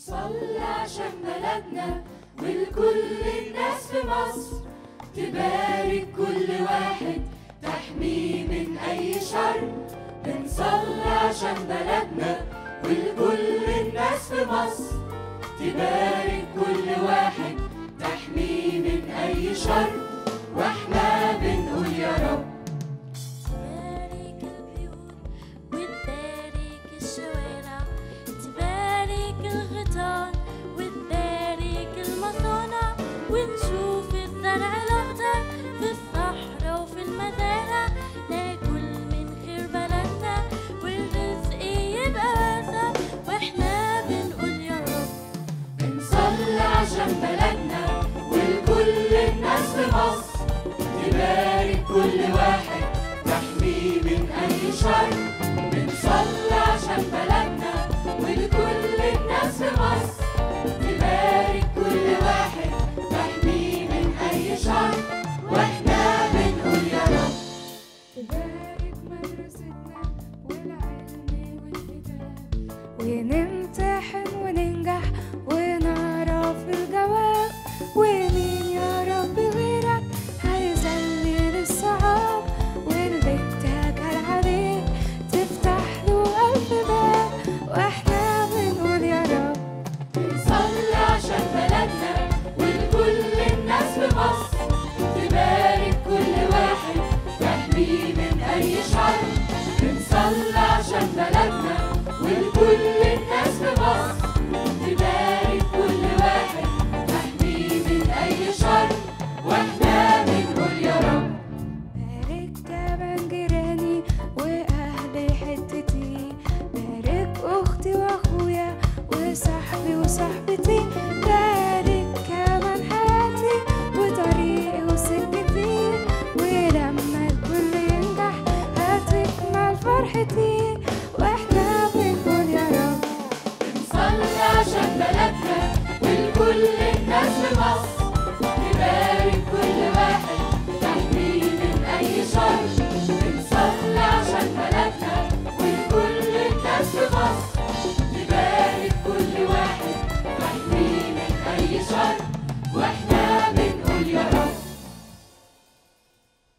صلي عشان بلدنا ولكل الناس في مصر تبارك كل واحد تحميه من أي شر بنصلي عشان بلدنا ولكل الناس في مصر تبارك كل واحد تحميه من أي شر واحنا بنقول يا رب تبارك البيوت وتبارك الشوارع تبارك الغيطان وتبارك المصانع ونشوف الزرع الأخضر في الصحراء وفي المزارع ناكل من خير بلدنا والرزق يبقى واسع واحنا بنقول يا رب بنصلي عشان بلدنا ولكل الناس في مصر تبارك كل واحد تحميه من أي شر بنصلي عشان بلدنا ولكل الناس في مصر تبارك كل واحد تحميه من أي شر واحنا بنقول يا رب تبارك مدرستنا والعلم والكتاب ونمتحن وننجح ونعرف الجواب ومين يا رب غيرك هيذلل الصعاب واللي اتكل عليك تفتح له ألف باب واحنا بنقول يا رب بنصلي عشان بلدنا ولكل الناس في مصر تبارك كل واحد تحميه من أي شر بنصلي عشان بلدنا ولكل الناس في مصر تبارك كل واحد تحميه من أي شر واحنا بنقول يا رب بارك كمان جيراني وأهل حتتي بارك أختي وأخويا وصاحبي وصاحبتي